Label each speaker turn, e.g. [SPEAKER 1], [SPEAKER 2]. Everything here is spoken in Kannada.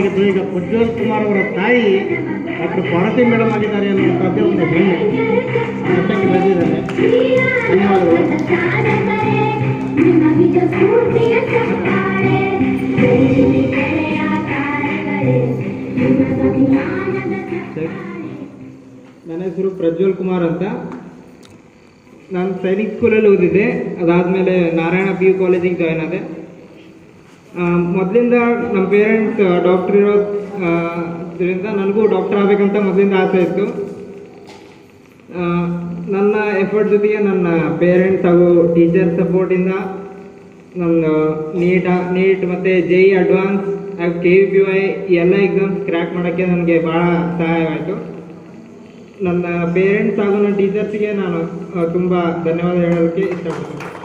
[SPEAKER 1] ಆಗಿದ್ದು ಈಗ ಪ್ರಜ್ವಲ್ ಕುಮಾರ್ ಅವರ ತಾಯಿ ಡಾಕ್ಟರ್ ಭಾರತಿ ಮೇಡಮ್ ಆಗಿದ್ದಾರೆ ಅನ್ನುವಂಥದ್ದೇ ಒಂದು ಹೆಮ್ಮೆ ಆ ಮಟ್ಟಕ್ಕೆ ಬೆಳೆದಿದ್ದಾರೆ ಧನ್ಯವಾದಗಳು
[SPEAKER 2] ನನ್ನ ಹೆಸರು ಪ್ರಜ್ವಲ್ ಕುಮಾರ್ ಅಂತ ನಾನು ಸೈನಿಕ್ ಸ್ಕೂಲಲ್ಲಿ ಓದಿದ್ದೆ ಅದಾದಮೇಲೆ ನಾರಾಯಣ ಪಿ ಯು ಕಾಲೇಜಿಗೆ ಜಾಯ್ನ್ ಆದೆ ಮೊದಲಿಂದ ನಮ್ಮ ಪೇರೆಂಟ್ಸ್ ಡಾಕ್ಟರ್ ಇರೋದ್ರಿಂದ ನನಗೂ ಡಾಕ್ಟರ್ ಆಗಬೇಕಂತ ಮೊದಲಿಂದ ಆಸೆ ಇತ್ತು ಆ, ನನ್ನ ಎಫರ್ಟ್ ಜೊತೆಗೆ ನನ್ನ ಪೇರೆಂಟ್ಸ್ ಹಾಗೂ ಟೀಚರ್ ಸಪೋರ್ಟಿಂದ ನನ್ನ ನೀಟ್ ನೀಟ್ ಮತ್ತು ಜೆ ಇ ಅಡ್ವಾನ್ಸ್ ಹಾಗೂ ಕೆ ವಿ ಪಿ ವೈ ಎಲ್ಲ ಎಕ್ಸಾಮ್ಸ್ ಕ್ರ್ಯಾಕ್ ಮಾಡೋಕ್ಕೆ ನನಗೆ ಭಾಳ ಸಹಾಯವಾಯಿತು ನನ್ನ ಪೇರೆಂಟ್ಸ್ ಹಾಗೂ ನನ್ನ ಟೀಚರ್ಸ್ಗೆ ನಾನು ತುಂಬ ಧನ್ಯವಾದ ಹೇಳೋದಕ್ಕೆ ಇಷ್ಟಪಡ್ತೀನಿ